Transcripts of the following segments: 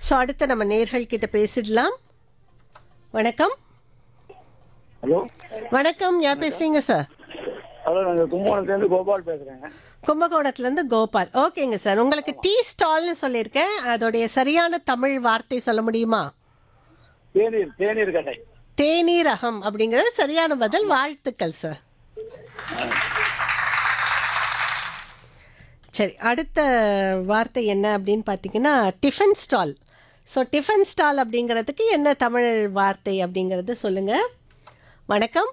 so அடுத்து நம்ம நேர்கள் கிட்ட பேசிடலாம் வணக்கம் ஹலோ வணக்கம் யார் பேசுறீங்க சார் ஹலோ நாங்கள் கும்பகோணத்துலேருந்து கோபால் பேசுகிறேங்க கும்பகோணத்துலேருந்து கோபால் ஓகேங்க சார் உங்களுக்கு டீ ஸ்டால்னு சொல்லியிருக்கேன் அதோடைய சரியான தமிழ் வார்த்தை சொல்ல முடியுமா தேநீர் தேநீர் கடை தேநீர் அகம் அப்படிங்கிறது சரியான பதில் வாழ்த்துக்கள் சார் சரி அடுத்த வார்த்தை என்ன அப்படின்னு பார்த்தீங்கன்னா tiffin stall so tiffin stall அப்படிங்கிறதுக்கு என்ன தமிழ் வார்த்தை அப்படிங்கிறது சொல்லுங்கள் வணக்கம்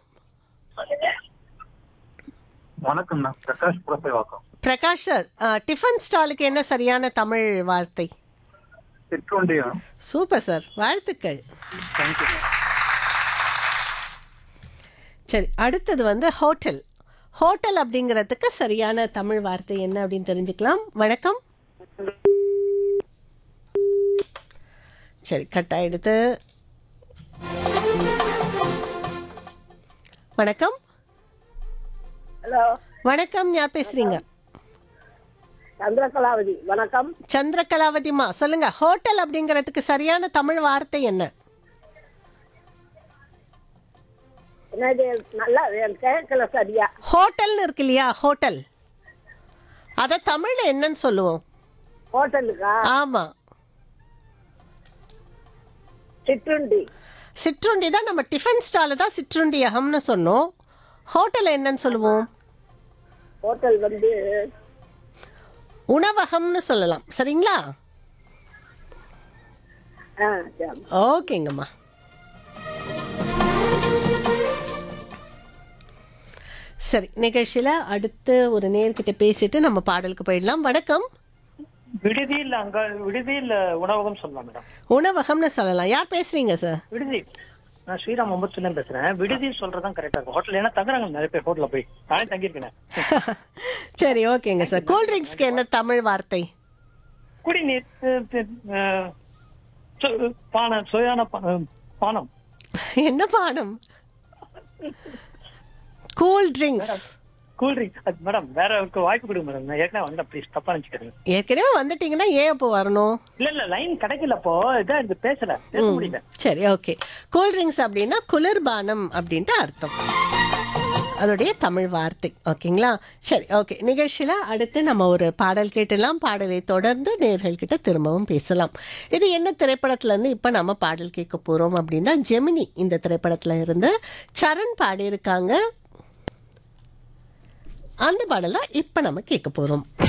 வணக்கம் நான் பிரகாஷ் புரசைவாக்கம் பிரகாஷ் சார் டிஃபன் ஸ்டாலுக்கு என்ன சரியான தமிழ் வார்த்தை சிற்றுண்டியம் சூப்பர் சார் வாழ்த்துக்கள் தேங்க்யூ சரி அடுத்தது வந்து ஹோட்டல் ஹோட்டல் அப்படிங்கிறதுக்கு சரியான தமிழ் வார்த்தை என்ன அப்படின்னு தெரிஞ்சுக்கலாம் வணக்கம் சரி கட் ஆயிடுது வணக்கம் ஹலோ வணக்கம் யார் பேசுறீங்க சந்திரகலாவதி வணக்கம் சந்திரகலாவதிமா சொல்லுங்க ஹோட்டல் அப்படிங்கிறதுக்கு சரியான தமிழ் வார்த்தை என்ன என்னது நல்லா எனக்கு கேட்கல சரியா ஹோட்டல்னு இருக்கு இல்லையா ஹோட்டல் அதை தமிழ்ல என்னன்னு சொல்லுவோம் ஹோட்டலுக்கா ஆமா சிற்றுண்டி சிற்றுண்டி தான் நம்ம டிஃபன் ஸ்டாலில் தான் சிற்றுண்டி அகம்னு சொன்னோம் ஹோட்டல் என்னன்னு சொல்லுவோம் ஹோட்டல் வந்து உணவகம்னு சொல்லலாம் சரிங்களா ஆ சரி ஓகேங்கம்மா சரி நிகழ்ச்சியில் அடுத்து ஒரு நேர்கிட்ட பேசிட்டு நம்ம பாடலுக்கு போயிடலாம் வணக்கம் விடுதியில் அங்க விடுதியில் உணவகம் சொல்லலாம் மேடம் உணவகம்னு சொல்லலாம் யார் பேசுறீங்க சார் விடுதி நான் ஸ்ரீராம் மும்பத்துல பேசுறேன் விடுதி சொல்றதுதான் கரெக்டா இருக்கும் ஹோட்டல் ஏன்னா தங்குறாங்க நிறைய பேர் ஹோட்டல்ல போய் நானே தங்கியிருக்கேன் சரி ஓகேங்க சார் கூல்ட்ரிங்க்ஸ்க்கு என்ன தமிழ் வார்த்தை குடிநீர் அஹ், அஹ், சு- பானம் சுயான பா- அஹ், பானம் என்ன பானம் கூல் ட்ரிங்க்ஸ் கூல்ட்ரிங்க் அது மேடம் வேற ஒரு வாய்ப்பு கொடுங்க மேடம் நான் ஏற்கனவே வந்தேன் ப்ளீஸ் தப்பா நினைச்சுக்கிறேன் ஏற்கனவே வந்துட்டீங்கன்னா ஏன் இப்போ வரணும் இல்ல இல்ல லைன் கிடைக்கல அப்போ இதான் இது பேசல பேச முடியல சரி ஓகே கூல் ட்ரிங்க்ஸ் அப்படின்னா குளிர்பானம் அப்படின்ட்டு அர்த்தம் அதோடைய தமிழ் வார்த்தை ஓகேங்களா சரி ஓகே நிகழ்ச்சியில் அடுத்து நம்ம ஒரு பாடல் கேட்டலாம் பாடலை தொடர்ந்து நேர்கள்கிட்ட திரும்பவும் பேசலாம் இது என்ன திரைப்படத்துலேருந்து இப்போ நம்ம பாடல் கேட்க போகிறோம் அப்படின்னா ஜெமினி இந்த திரைப்படத்தில் இருந்து சரண் பாடியிருக்காங்க அந்த பாடல் தான் இப்போ நம்ம கேட்க போகிறோம்